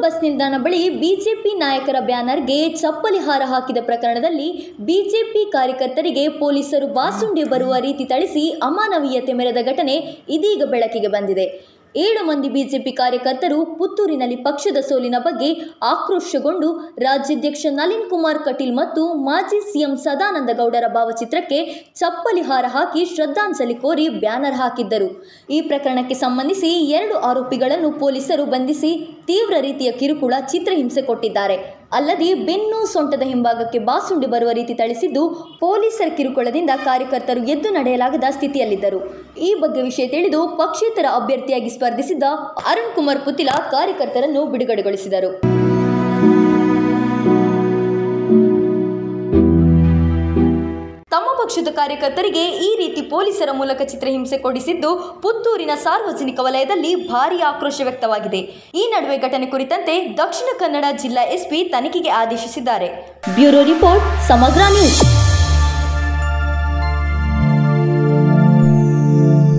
bus ನಿಲ್ದಾಣ ಬಳಿ BJP ನಾಯಕರ ಬ್ಯಾನರ್ಗೆ ಚಪ್ಪಲಿ ಹಾರ ಹಾಕಿದ ಪ್ರಕರಣದಲ್ಲಿ ಬಿಜೆಪಿ ಕಾರ್ಯಕರ್ತರಿಗೆ ಪೊಲೀಸರು ಬಾಸುಂಡೆ ಬರುವ ರೀತಿ ಥಳಿಸಿ ಅಮಾನವೀಯತೆ ಮೆರೆದ ಘಟನೆ ಇದೀಗ ಬೆಳಕಿಗೆ ಬಂದಿದೆ ಏಳು ಮಂದಿ ಬಿಜೆಪಿ ಕಾರ್ಯಕರ್ತರು ಪುತ್ತೂರಿನಲ್ಲಿ ಪಕ್ಷದ ಸೋಲಿನ ಬಗ್ಗೆ ಆಕ್ರೋಶಗೊಂಡು ರಾಜ್ಯಾಧ್ಯಕ್ಷ ನಳಿನ್ ಕುಮಾರ್ ಕಟೀಲ್ ಮತ್ತು ಮಾಜಿ ಸಿಎಂ ಸದಾನಂದ ಗೌಡರ ಭಾವಚಿತ್ರಕ್ಕೆ ಚಪ್ಪಲಿ ಹಾರ ಹಾಕಿ ಶ್ರದ್ಧಾಂಜಲಿ ಕೋರಿ ಬ್ಯಾನರ್ ಹಾಕಿದ್ದರು ಈ ಪ್ರಕರಣಕ್ಕೆ ಸಂಬಂಧಿಸಿ ಎರಡು ಆರೋಪಿಗಳನ್ನು ಪೊಲೀಸರು ಬಂಧಿಸಿ ತೀವ್ರ ರೀತಿಯ ಕಿರುಕುಳ ಚಿತ್ರಹಿಂಸೆ ಕೊಟ್ಟಿದ್ದಾರೆ ಅಲ್ಲದೆ ಬೆನ್ನು ಸೊಂಟದ ಹಿಂಭಾಗಕ್ಕೆ ಬಾಸುಂಡಿ ಬರುವ ರೀತಿ ಥಳಿಸಿದ್ದು ಪೊಲೀಸರ ಕಿರುಕುಳದಿಂದ ಕಾರ್ಯಕರ್ತರು ಎದ್ದು ನಡೆಯಲಾಗದ ಸ್ಥಿತಿಯಲ್ಲಿದ್ದರು ಈ ಬಗ್ಗೆ ವಿಷಯ ತಿಳಿದು ಪಕ್ಷೇತರ ಅಭ್ಯರ್ಥಿಯಾಗಿ ಸ್ಪರ್ಧಿಸಿದ್ದ ಅರುಣ್ ಕುಮಾರ್ ಪುತಿಲ ಕಾರ್ಯಕರ್ತರನ್ನು ಬಿಡುಗಡೆಗೊಳಿಸಿದರು ತಮ್ಮ ಪಕ್ಷದ ಕಾರ್ಯಕರ್ತರಿಗೆ ಈ ರೀತಿ ಪೊಲೀಸರ ಮೂಲಕ ಚಿತ್ರಹಿಂಸೆ ಕೊಡಿಸಿದ್ದು ಪುತ್ತೂರಿನ ಸಾರ್ವಜನಿಕ ವಲಯದಲ್ಲಿ ಭಾರೀ ಆಕ್ರೋಶ ವ್ಯಕ್ತವಾಗಿದೆ ಈ ನಡುವೆ ಘಟನೆ ಕುರಿತಂತೆ ದಕ್ಷಿಣ ಕನ್ನಡ ಜಿಲ್ಲಾ ಎಸ್ಪಿ ತನಿಖೆಗೆ ಆದೇಶಿಸಿದ್ದಾರೆ ಬ್ಯೂರೋ ರಿಪೋರ್ಟ್ ಸಮಗ್ರ ನ್ಯೂಸ್